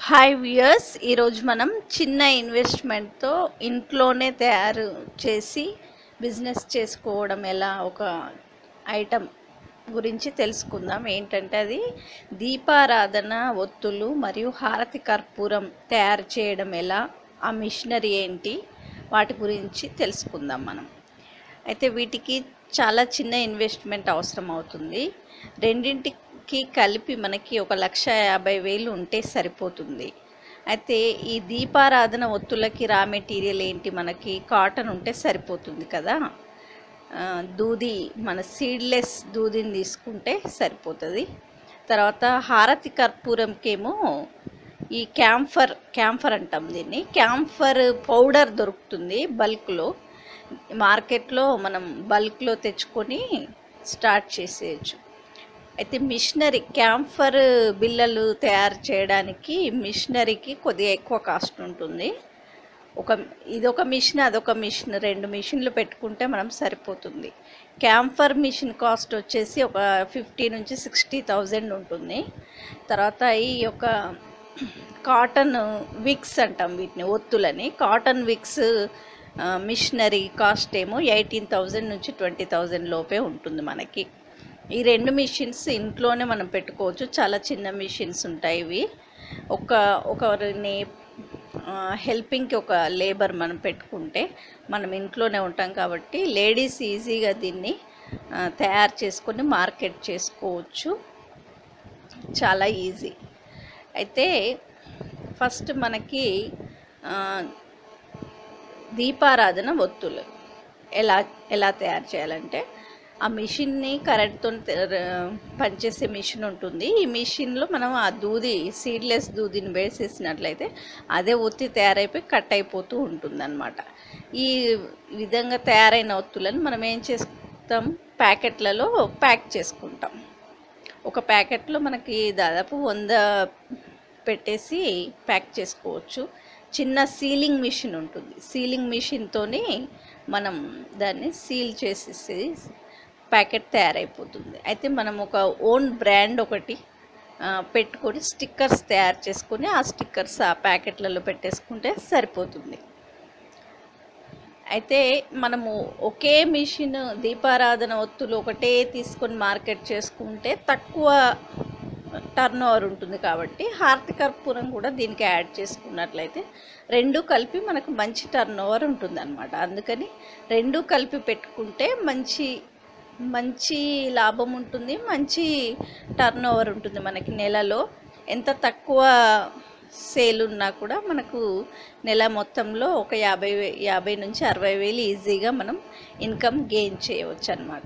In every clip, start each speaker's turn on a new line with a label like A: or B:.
A: hi viewers ఈరోజు మనం చిన్న ఇన్వెస్ట్మెంట్తో ఇంట్లోనే తయారు చేసి బిజినెస్ చేసుకోవడం ఎలా ఒక ఐటమ్ గురించి తెలుసుకుందాం ఏంటంటే అది దీపారాధన ఒత్తులు మరియు హారతి కర్పూరం తయారు చేయడం ఎలా ఆ మిషనరీ ఏంటి వాటి గురించి తెలుసుకుందాం మనం అయితే వీటికి చాలా చిన్న ఇన్వెస్ట్మెంట్ అవసరం అవుతుంది రెండింటికి కలిపి మనకి ఒక లక్ష యాభై వేలు ఉంటే సరిపోతుంది అయితే ఈ దీపారాధన ఒత్తులకి రా మెటీరియల్ ఏంటి మనకి కాటన్ ఉంటే సరిపోతుంది కదా ఆ, దూది మన సీడ్లెస్ దూదిని తీసుకుంటే సరిపోతుంది తర్వాత హారతి కర్పూరంకేమో ఈ క్యాంఫర్ క్యాంఫర్ అంటాం దీన్ని క్యాంఫర్ పౌడర్ దొరుకుతుంది బల్క్లో మార్కెట్లో మనం బల్క్లో తెచ్చుకొని స్టార్ట్ చేసేయచ్చు అయితే మిషనరీ క్యాంఫర్ బిళ్ళలు తయారు చేయడానికి మిషనరీకి కొద్దిగా ఎక్కువ కాస్ట్ ఉంటుంది ఒక ఇదొక మిషన్ అదొక మిషన్ రెండు మిషన్లు పెట్టుకుంటే మనం సరిపోతుంది క్యాంఫర్ మిషన్ కాస్ట్ వచ్చేసి ఒక ఫిఫ్టీ నుంచి సిక్స్టీ థౌజండ్ ఉంటుంది తర్వాత ఈ యొక్క కాటన్ విక్స్ అంటాం వీటిని ఒత్తులని కాటన్ విక్స్ మిషనరీ కాస్ట్ ఏమో ఎయిటీన్ థౌజండ్ నుంచి ట్వంటీ థౌజండ్ లోపే ఉంటుంది మనకి ఈ రెండు మిషన్స్ ఇంట్లోనే మనం పెట్టుకోవచ్చు చాలా చిన్న మిషన్స్ ఉంటాయి ఇవి ఒక ఒకరిని హెల్పింగ్కి ఒక లేబర్ మనం పెట్టుకుంటే మనం ఇంట్లోనే ఉంటాం కాబట్టి లేడీస్ ఈజీగా దీన్ని ఆ, తయారు చేసుకొని మార్కెట్ చేసుకోవచ్చు చాలా ఈజీ అయితే ఫస్ట్ మనకి ఆ, దీపారాధన ఒత్తులు ఎలా ఎలా తయారు చేయాలంటే ఆ మిషన్ని కరెంట్తో పనిచేసే మిషన్ ఉంటుంది ఈ మిషన్లో మనం ఆ దూది సీడ్లెస్ దూదిని వేసేసినట్లయితే అదే ఒత్తి తయారైపోయి కట్ అయిపోతూ ఉంటుంది ఈ విధంగా తయారైన ఒత్తులను మనం ఏం చేస్తాం ప్యాకెట్లలో ప్యాక్ చేసుకుంటాం ఒక ప్యాకెట్లో మనకి దాదాపు వంద పెట్టేసి ప్యాక్ చేసుకోవచ్చు చిన్న సీలింగ్ మిషన్ ఉంటుంది సీలింగ్ మిషన్తోని మనం దాన్ని సీల్ చేసేసి ప్యాకెట్ తయారైపోతుంది అయితే మనం ఒక ఓన్ బ్రాండ్ ఒకటి ఆ, పెట్టుకొని స్టిక్కర్స్ తయారు చేసుకొని ఆ స్టిక్కర్స్ ఆ ప్యాకెట్లలో పెట్టేసుకుంటే సరిపోతుంది అయితే మనము ఒకే మిషన్ దీపారాధన ఒత్తులు ఒకటే తీసుకొని మార్కెట్ చేసుకుంటే తక్కువ టర్న్ ఓవర్ ఉంటుంది కాబట్టి హారతి కర్పూరం కూడా దీనికి యాడ్ చేసుకున్నట్లయితే రెండు కలిపి మనకు మంచి టర్న్ ఓవర్ ఉంటుంది అనమాట అందుకని రెండు కలిపి పెట్టుకుంటే మంచి మంచి లాభం ఉంటుంది మంచి టర్న్ ఓవర్ ఉంటుంది మనకి నెలలో ఎంత తక్కువ సేల్ ఉన్నా కూడా మనకు నెల మొత్తంలో ఒక యాభై వే- యాభై నుంచి అరవై వేలు ఈజీగా మనం ఇన్కమ్ గెయిన్ చేయవచ్చు అనమాట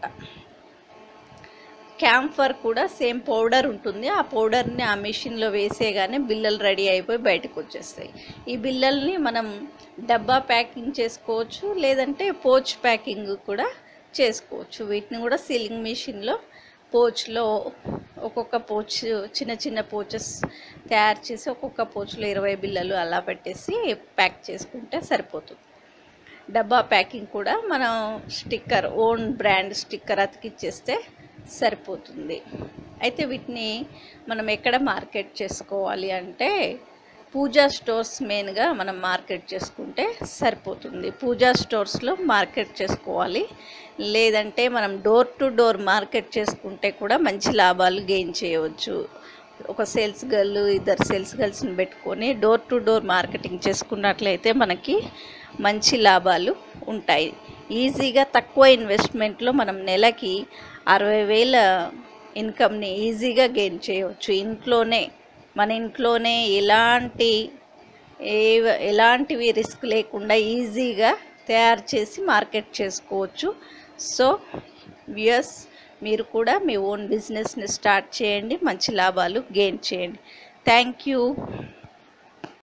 A: క్యాంఫర్ కూడా సేమ్ పౌడర్ ఉంటుంది ఆ పౌడర్ని ఆ మిషన్లో వేసేగానే బిల్లలు రెడీ అయిపోయి బయటకు వచ్చేస్తాయి ఈ బిల్లల్ని మనం డబ్బా ప్యాకింగ్ చేసుకోవచ్చు లేదంటే పోచ్ ప్యాకింగ్ కూడా చేసుకోవచ్చు వీటిని కూడా సీలింగ్ మిషన్లో పోచ్లో ఒక్కొక్క పోచ్ చిన్న చిన్న పోచెస్ తయారు చేసి ఒక్కొక్క పోచ్లో ఇరవై బిల్లలు అలా పెట్టేసి ప్యాక్ చేసుకుంటే సరిపోతుంది డబ్బా ప్యాకింగ్ కూడా మనం స్టిక్కర్ ఓన్ బ్రాండ్ స్టిక్కర్ అతికిచ్చేస్తే సరిపోతుంది అయితే వీటిని మనం ఎక్కడ మార్కెట్ చేసుకోవాలి అంటే పూజా స్టోర్స్ మెయిన్గా మనం మార్కెట్ చేసుకుంటే సరిపోతుంది పూజా స్టోర్స్లో మార్కెట్ చేసుకోవాలి లేదంటే మనం డోర్ టు డోర్ మార్కెట్ చేసుకుంటే కూడా మంచి లాభాలు గెయిన్ చేయవచ్చు ఒక సేల్స్ గర్ల్ ఇద్దరు సేల్స్ గర్ల్స్ని పెట్టుకొని డోర్ టు డోర్ మార్కెటింగ్ చేసుకున్నట్లయితే మనకి మంచి లాభాలు ఉంటాయి ఈజీగా తక్కువ ఇన్వెస్ట్మెంట్లో మనం నెలకి అరవై వేల ఇన్కమ్ని ఈజీగా గెయిన్ చేయవచ్చు ఇంట్లోనే మన ఇంట్లోనే ఎలాంటి ఏ ఎలాంటివి రిస్క్ లేకుండా ఈజీగా తయారు చేసి మార్కెట్ చేసుకోవచ్చు సో వ్యూయర్స్ మీరు కూడా మీ ఓన్ బిజినెస్ని స్టార్ట్ చేయండి మంచి లాభాలు గెయిన్ చేయండి థ్యాంక్ యూ